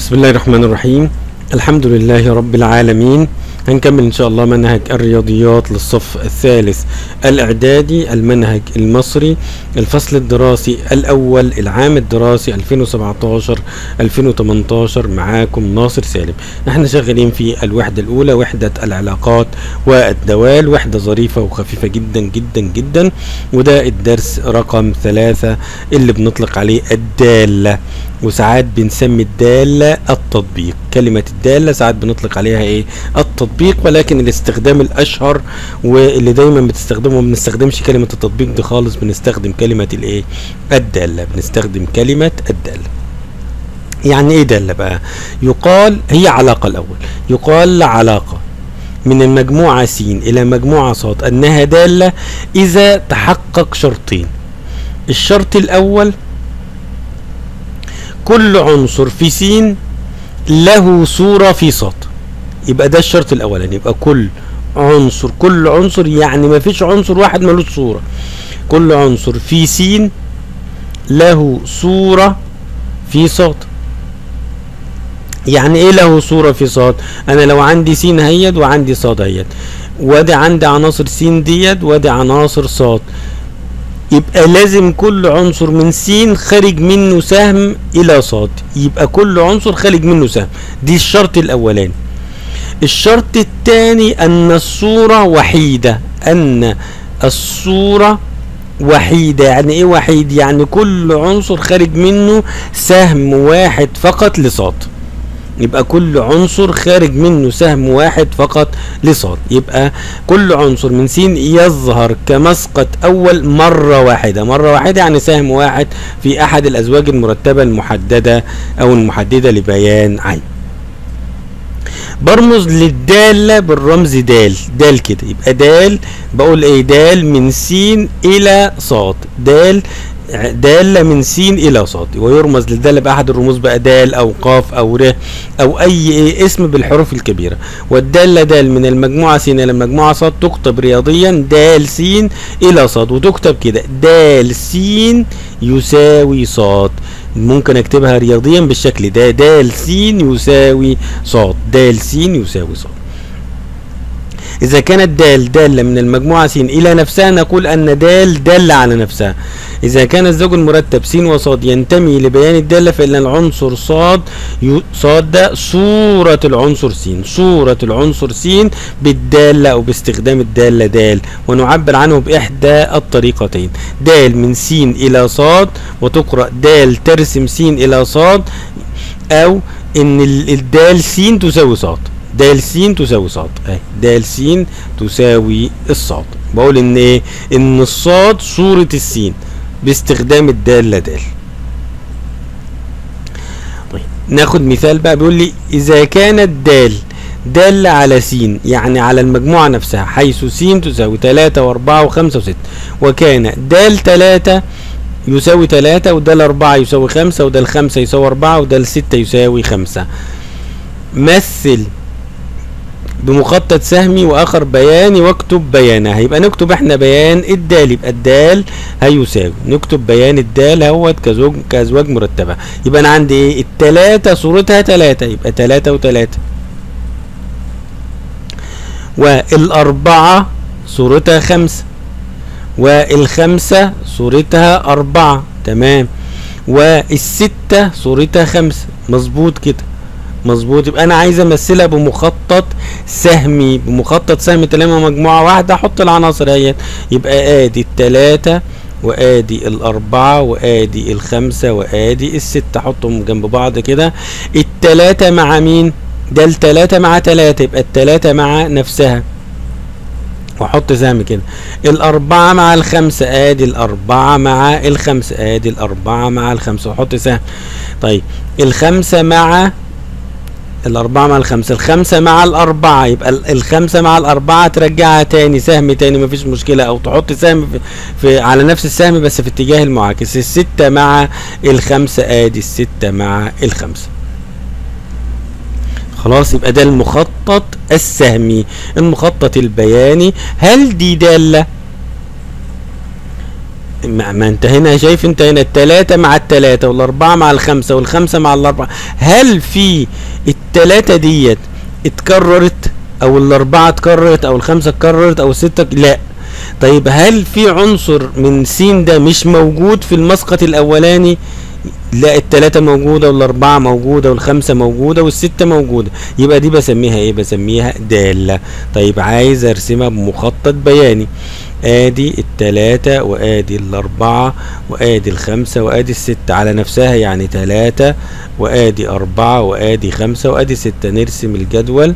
بسم الله الرحمن الرحيم الحمد لله رب العالمين هنكمل ان شاء الله منهج الرياضيات للصف الثالث الاعدادي المنهج المصري الفصل الدراسي الاول العام الدراسي 2017 2018 معاكم ناصر سالم احنا شغالين في الوحدة الاولى وحدة العلاقات والدوال وحدة ظريفة وخفيفة جدا جدا جدا وده الدرس رقم ثلاثة اللي بنطلق عليه الدالة وساعات بنسمي الدالة التطبيق كلمة الدالة ساعات بنطلق عليها ايه التطبيق ولكن الاستخدام الاشهر واللي دايما بتستخدمه ما بنستخدمش كلمة التطبيق دي خالص بنستخدم كلمة الايه الدالة بنستخدم كلمة الدالة يعني ايه دالة بقى يقال هي علاقة الاول يقال علاقة من المجموعة س إلى مجموعة ص أنها دالة إذا تحقق شرطين الشرط الأول كل عنصر في س له صورة في ص يبقى ده الشرط الأولاني يبقى كل عنصر كل عنصر يعني ما فيش عنصر واحد ملوش صورة كل عنصر في س له صورة في ص يعني ايه له صورة في صاد انا لو عندي س هيد وعندي صاد هيد وادي عندي عناصر س ديت وادي عناصر صاد يبقى لازم كل عنصر من س خارج منه سهم الى صاد يبقى كل عنصر خارج منه سهم دي الشرط الاولاني الشرط الثاني ان الصورة وحيدة ان الصورة وحيدة يعني ايه وحيد يعني كل عنصر خارج منه سهم واحد فقط لصاد يبقى كل عنصر خارج منه سهم واحد فقط لصاد يبقى كل عنصر من س يظهر كمسقط اول مرة واحدة مرة واحدة يعني سهم واحد في احد الازواج المرتبة المحددة او المحددة لبيان عين برمز للدالة بالرمز دال دال كده يبقى دال بقول ايه دال من س الى صاد دال دالة من س إلى ص ويرمز للدالة بأحد الرموز بقى دال أو قاف أو ر أو أي إيه اسم بالحروف الكبيرة والدالة دال من المجموعة س إلى المجموعة ص تكتب رياضيا دال س إلى ص وتكتب كده دال س يساوي ص ممكن اكتبها رياضيا بالشكل ده دال س يساوي ص دال س يساوي ص إذا كانت دال دالة من المجموعة س إلى نفسها نقول أن دال دالة على نفسها إذا كان الزوج المرتب س وصاد ينتمي لبيان الدالة فإن العنصر صاد صاد ده صورة العنصر س صورة العنصر س بالدالة أو باستخدام الدالة دال ونعبر عنه بإحدى الطريقتين دال من س إلى صاد وتقرأ دال ترسم س إلى صاد أو إن الدال س تساوي صاد د س تساوي ص اهي د س تساوي الصاد بقول ان ايه ان الصاد صورة السين باستخدام الدالة دال طيب ناخد مثال بقى بيقول لي اذا كانت دال دالة على س يعني على المجموعة نفسها حيث س تساوي 3 و4 و5 و6 وكان دال 3 يساوي 3 ودال 4 يساوي 5 ودال 5 يساوي 4 ودال 6 يساوي 5 مثل بمخطط سهمي واخر بياني واكتب بيانه هيبقى نكتب احنا بيان الدال يبقى الدال هيساوي نكتب بيان الدال اهوت كزوج كازواج مرتبه يبقى انا عندي ايه التلاته صورتها تلاته يبقى تلاته وتلاته والاربعه صورتها خمسه والخمسه صورتها اربعه تمام والسته صورتها خمسه مظبوط كده مظبوط يبقى انا عايز امثلها بمخطط سهمي بمخطط سهمي طالما مجموعه واحده احط العناصر اهيت يبقى ادي التلاته وادي الاربعه وادي الخمسه وادي السته احطهم جنب بعض كده التلاته مع مين ده التلاته مع تلاته يبقى التلاته مع نفسها واحط سهم كده الاربعه مع الخمسه ادي الاربعه مع الخمسه ادي الاربعه مع الخمسه واحط سهم طيب الخمسه مع الأربعة مع الخمسة الخمسة مع الأربعة يبقى الخمسة مع الأربعة ترجعها تاني سهم تاني مفيش مشكلة أو تحط سهم في, في على نفس السهم بس في اتجاه المعاكس الستة مع الخمسة آدي الستة مع الخمسة خلاص يبقى ده المخطط السهمي المخطط البياني هل دي دالة ما, ما انت هنا شايف انت هنا التلاتة مع التلاتة والاربعة مع الخمسة والخمسة مع الاربعة هل في التلاتة ديت اتكررت او الاربعة اتكررت او الخمسة اتكررت او الستة لا طيب هل في عنصر من س ده مش موجود في المسقط الاولاني لا التلاتة موجودة والأربعة موجودة والخمسة موجودة والستة موجودة يبقى دي بسميها ايه بسميها دالة طيب عايز ارسمها بمخطط بياني ادي التلاتة وادي الاربعة وادي الخمسة وادي الستة على نفسها يعني تلاتة وادي اربعة وادي خمسة وادي ستة نرسم الجدول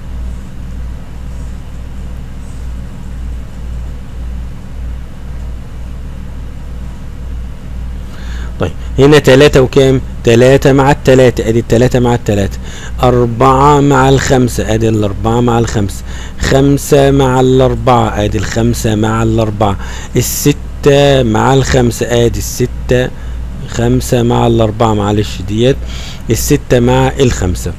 طيب هنا تلاتة وكام؟ تلاتة مع التلاتة ادي التلاتة مع التلاتة أربعة مع الخمسة ادي الأربعة مع الخمسة خمسة مع الأربعة ادي الخمسة مع الأربعة الستة مع الخمسة ادي الستة خمسة مع الأربعة معلش ديت الستة مع الخمسة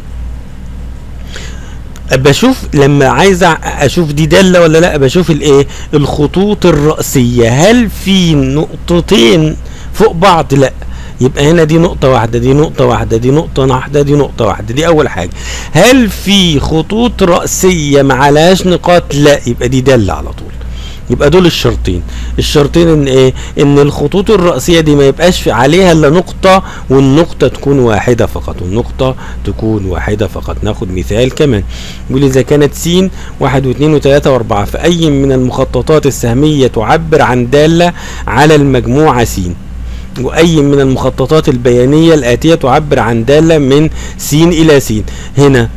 بشوف لما عايز اشوف دي داله ولا لا بشوف الايه الخطوط الرئيسيه هل في نقطتين فوق بعض لا يبقى هنا دي نقطة واحدة دي نقطة واحدة دي نقطة واحدة دي نقطة واحدة دي أول حاجة هل في خطوط رأسية معلهاش نقاط لا يبقى دي دالة على طول يبقى دول الشرطين الشرطين ان ايه ان الخطوط الرأسية دي ما يبقاش في عليها الا نقطة والنقطة تكون واحدة فقط والنقطة تكون واحدة فقط ناخد مثال كمان يقول اذا كانت س واحد واثنين وثلاثة واربعة فأي من المخططات السهمية تعبر عن دالة على المجموعة س وأي من المخططات البيانية الآتية تعبر عن دالة من س إلى س هنا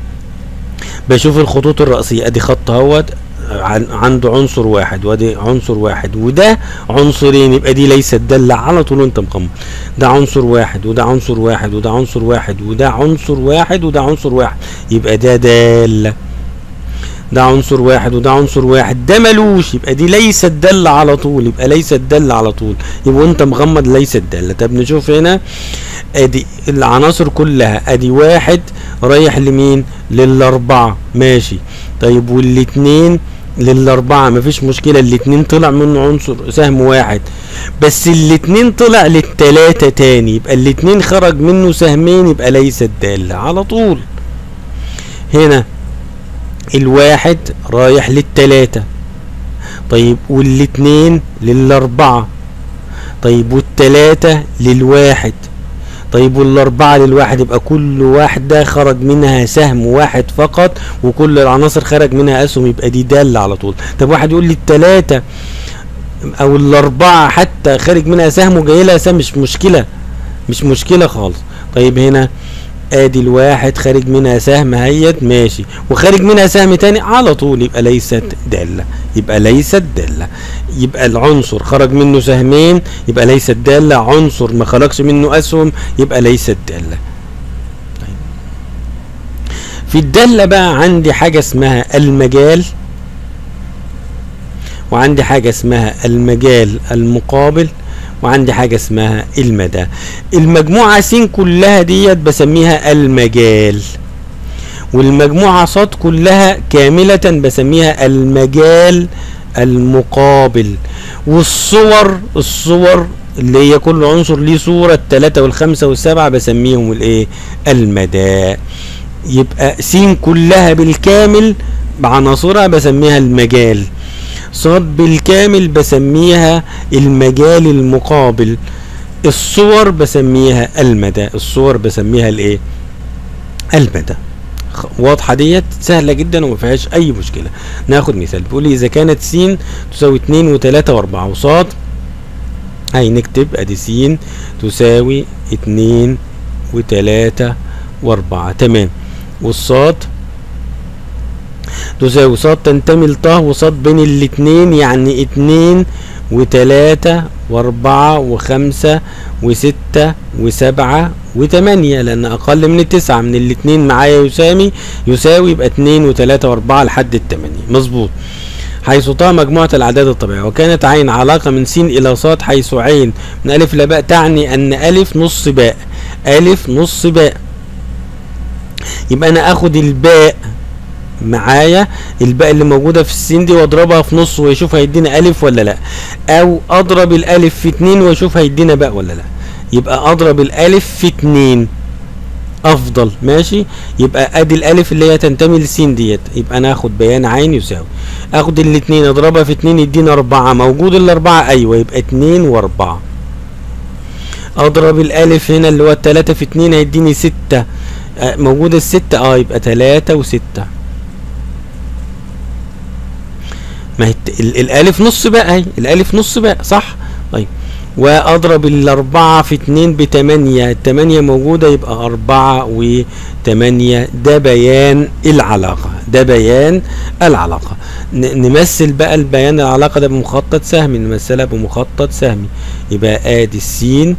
بشوف الخطوط الرئيسية ادي خط اهوت عن عنده عنصر واحد وادي عنصر واحد وده عنصرين يبقى دي ليست دالة على طول انت مقمر ده عنصر واحد وده عنصر واحد وده عنصر واحد وده عنصر واحد وده عنصر واحد يبقى ده دالة ده عنصر واحد وده عنصر واحد ده ملوش يبقى دي ليست دالة على طول يبقى ليست دالة على طول يبقى انت مغمض ليست دالة طب نشوف هنا ادي العناصر كلها ادي واحد رايح لمين للاربعة ماشي طيب والاتنين للاربعة مفيش مشكلة الاتنين طلع منه عنصر سهم واحد بس الاتنين طلع للتلاتة تاني يبقى الاتنين خرج منه سهمين يبقى ليست دالة على طول هنا الواحد رايح للتلاتة طيب والاتنين للاربعة طيب والتلاتة للواحد طيب والاربعة للواحد يبقى كل واحدة خرج منها سهم واحد فقط وكل العناصر خرج منها اسهم يبقى دي دالة على طول طب واحد يقول لي التلاتة او الاربعة حتى خارج منها سهم وجاي لها سهم مش مشكلة مش مشكلة خالص طيب هنا ادي الواحد خارج منها سهم هيت ماشي وخارج منها سهم تاني على طول يبقى ليست دالة يبقى ليست دالة يبقى العنصر خرج منه سهمين يبقى ليست دالة عنصر ما خرجش منه اسهم يبقى ليست دالة طيب. في الدالة بقى عندي حاجة اسمها المجال وعندي حاجة اسمها المجال المقابل وعندي حاجة اسمها المدى المجموعة س كلها ديت بسميها المجال والمجموعة ص كلها كاملة بسميها المجال المقابل والصور الصور اللي هي كل عنصر ليه صورة التلاتة والخمسة والسبعة بسميهم الايه المدى يبقى س كلها بالكامل بعناصرها بسميها المجال صاد بالكامل بسميها المجال المقابل الصور بسميها المدى الصور بسميها الايه المدى واضحة ديت سهلة جدا وما فيهاش أي مشكلة ناخد مثال بيقول لي إذا كانت س تساوي اتنين وتلاتة وأربعة وصاد هاي نكتب أدي س تساوي اتنين وتلاتة وأربعة تمام والصاد تساوي صاد تنتمي لطه وصاد بين الاتنين يعني اتنين وتلاتة واربعة وخمسة وستة وسبعة وتمانية لان اقل من التسعة من الاتنين معايا يساوي يساوي يبقى اتنين وتلاتة واربعة لحد التمانية مظبوط حيث طه مجموعة الأعداد الطبيعية وكانت عين علاقة من س إلى ص حيث عين من ألف إلى باء تعني أن ألف نص باء ألف نص باء يبقى أنا آخد الباء معايا الباقي اللي موجودة في السين دي واضربها في نص واشوف هيدينا الف ولا لا او اضرب الالف في اتنين واشوف هيدينا باء ولا لا يبقى اضرب الالف في اتنين افضل ماشي يبقى ادي الالف اللي هي تنتمي للسين ديت يبقى انا اخد بيان عين يساوي اخد الاتنين اضربها في اتنين يدينا اربعة موجود الاربعة ايوه يبقى اتنين واربعة اضرب الالف هنا اللي هو التلاتة في اتنين هيديني ستة آه، موجودة الستة اه يبقى تلاتة وستة ما هي الت- ال- الالف نص بقى اهي الالف نص بقى صح طيب واضرب الاربعة في اتنين بتمانية التمانية موجودة يبقى اربعة وتمانية ده بيان العلاقة ده بيان العلاقة ن- نمثل بقى البيان العلاقة ده بمخطط سهمي نمثلها بمخطط سهمي يبقى ادي السين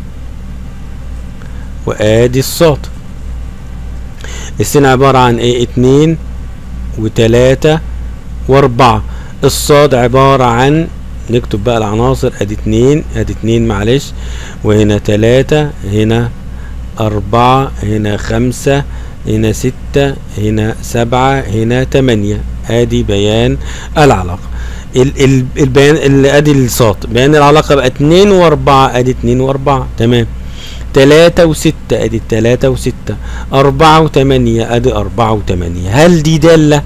وادي الصاد السين عبارة عن ايه اتنين وتلاتة واربعة الصاد عبارة عن نكتب بقى العناصر ادي اتنين ادي اتنين معلش وهنا تلاتة هنا اربعة هنا خمسة هنا ستة هنا سبعة هنا تمانية ادي بيان العلاقة ال ال البيان ال- ادي الصاد بيان العلاقة بقى اتنين واربعة ادي اتنين واربعة تمام تلاتة وستة ادي التلاتة وستة اربعة وتمانية ادي اربعة وتمانية هل دي دالة؟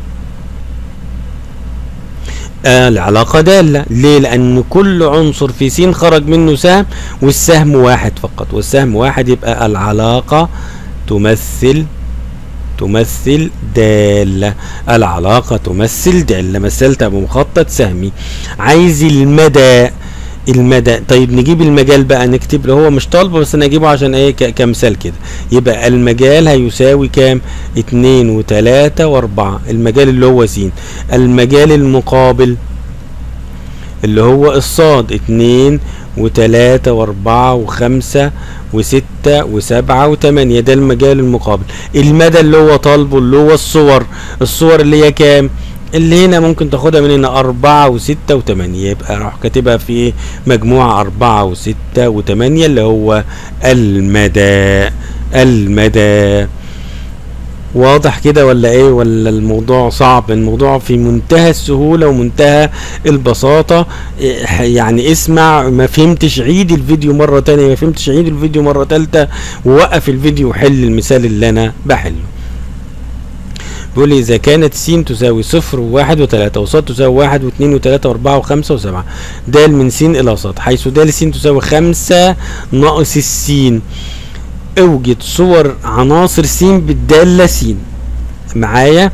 آه العلاقة دالة ليه لأن كل عنصر في س خرج منه سهم والسهم واحد فقط والسهم واحد يبقى العلاقة تمثل تمثل دالة العلاقة تمثل دالة مثلتها بمخطط سهمي عايز المدى المدى طيب نجيب المجال بقى نكتب له هو مش طالبه بس انا اجيبه عشان ايه ك- كمثال كده يبقى المجال هيساوي كام اتنين وتلاتة واربعة المجال اللي هو س المجال المقابل اللي هو الصاد اتنين وتلاتة واربعة وخمسة وستة وسبعة وتمانية ده المجال المقابل المدى اللي هو طالبه اللي هو الصور الصور اللي هي كام اللي هنا ممكن تاخدها من هنا أربعة وستة وتمانية يبقى راح كاتبها في مجموعة أربعة وستة وتمانية اللي هو المدى المدى واضح كده ولا ايه ولا الموضوع صعب الموضوع في منتهى السهولة ومنتهى البساطة إيه، يعني اسمع ما فهمتش عيد الفيديو مرة تانية ما فهمتش عيد الفيديو مرة تالتة ووقف الفيديو وحل المثال اللي انا بحله بيقول لي إذا كانت س تساوي صفر وواحد وتلاتة وصاد تساوي واحد واثنين وتلاتة وأربعة وخمسة وسبعة د من س إلى صاد حيث د س تساوي خمسة ناقص السين اوجد صور عناصر س بالدالة س معايا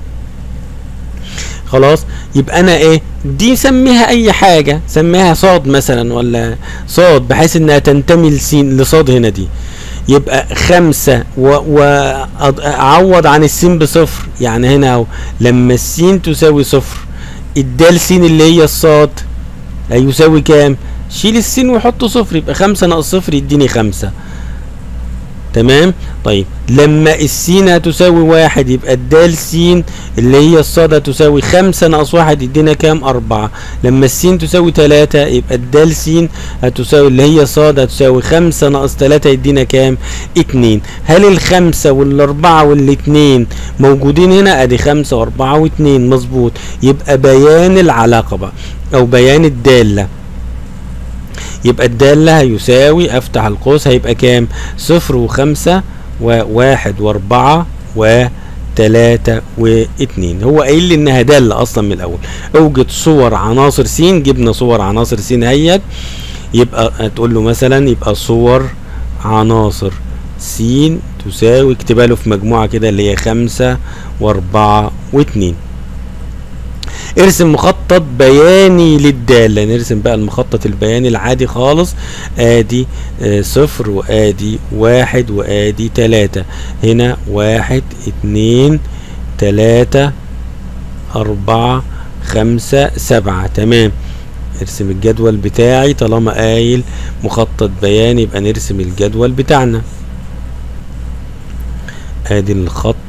خلاص يبقى انا ايه دي سميها اي حاجة سميها صاد مثلا ولا صاد بحيث انها تنتمي لسين لصاد هنا دي يبقى خمسة وأعوض عن السين بصفر يعني هنا اهو لما السين تساوي صفر الدال سين اللي هي الصاد هيساوي كام؟ شيل السين وحط صفر يبقى خمسة ناقص صفر يديني خمسة تمام طيب لما السين هتساوي واحد يبقى الدال سين اللي هي الصاد هتساوي خمسة ناقص واحد يدينا كام أربعة لما السين تساوي تلاتة يبقى الدال سين هتساوي اللي هي صاد هتساوي خمسة ناقص تلاتة يدينا كام اتنين هل الخمسة والأربعة والاتنين موجودين هنا ادي خمسة وأربعة واتنين مظبوط يبقى بيان العلاقة بقى أو بيان الدالة يبقى الدالة هيساوي افتح القوس هيبقى كام صفر وخمسة وواحد واربعة وتلاتة واتنين هو قايل لي انها دالة اصلا من الاول اوجد صور عناصر س جبنا صور عناصر س هيت يبقى هتقول له مثلا يبقى صور عناصر س تساوي اكتبها له في مجموعة كده اللي هي خمسة واربعة واتنين ارسم مخطط بياني للدالة نرسم بقى المخطط البياني العادي خالص ادي آه صفر وادي واحد وادي تلاتة هنا واحد اتنين تلاتة اربعة خمسة سبعة تمام ارسم الجدول بتاعي طالما قايل مخطط بياني يبقى نرسم الجدول بتاعنا ادي الخط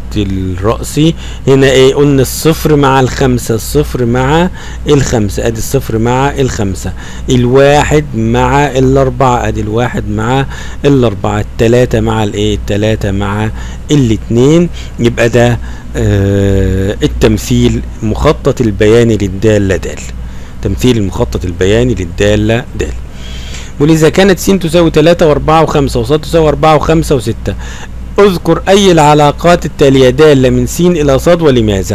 الرأسي هنا ايه قلنا الصفر مع الخمسة الصفر مع الخمسة ادي الصفر مع الخمسة الواحد مع الاربعة ادي الواحد مع الاربعة التلاتة مع الايه التلاتة مع الاتنين يبقى ده آه التمثيل مخطط البياني للدالة دال تمثيل المخطط البياني للدالة دال ولذا كانت س تساوي 3 و4 و5 وص تساوي 4 و5 و6 اذكر اي العلاقات التالية دالة من س الى ص ولماذا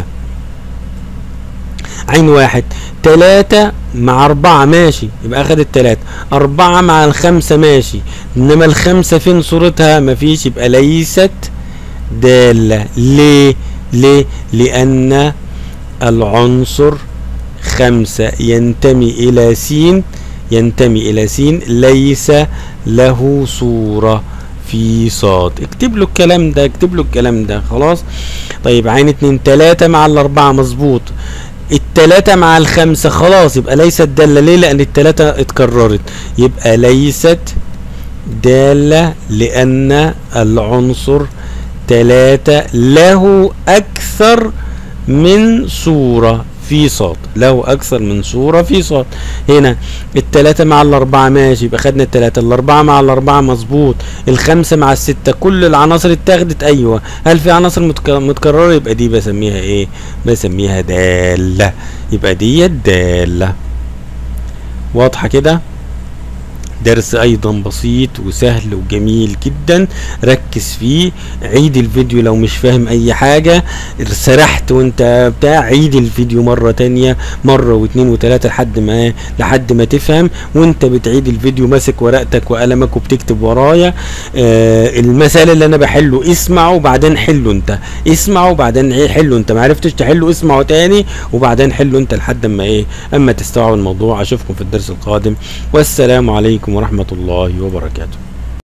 عين واحد تلاتة مع أربعة ماشي يبقى أخدت تلاتة أربعة مع الخمسة ماشي إنما الخمسة فين صورتها مفيش يبقى ليست دالة ليه ليه لأن العنصر خمسة ينتمي إلى س ينتمي إلى س ليس له صورة في صاد اكتب له الكلام ده اكتب له الكلام ده خلاص طيب عين اتنين تلاتة مع الأربعة مظبوط التلاتة مع الخمسة خلاص يبقى ليست دالة ليه لأن التلاتة اتكررت يبقى ليست دالة لأن العنصر تلاتة له أكثر من صورة في صاد له أكثر من صورة في صاد هنا التلاتة مع الأربعة ماشي يبقى خدنا التلاتة الأربعة مع الأربعة مظبوط الخمسة مع الستة كل العناصر اتاخدت أيوة هل في عناصر متك- متكررة يبقى دي بسميها إيه بسميها دالة يبقى دي دالة واضحة كده درس ايضا بسيط وسهل وجميل جدا ركز فيه عيد الفيديو لو مش فاهم اي حاجة سرحت وانت بتاع عيد الفيديو مرة تانية مرة واتنين وتلاتة لحد ما لحد ما تفهم وانت بتعيد الفيديو ماسك ورقتك وقلمك وبتكتب ورايا آه المسألة اللي انا بحله اسمعه وبعدين حله انت اسمعه وبعدين ايه حله انت معرفتش تحله اسمعه تاني وبعدين حله انت لحد اما ايه اما تستوعب الموضوع اشوفكم في الدرس القادم والسلام عليكم ورحمة الله وبركاته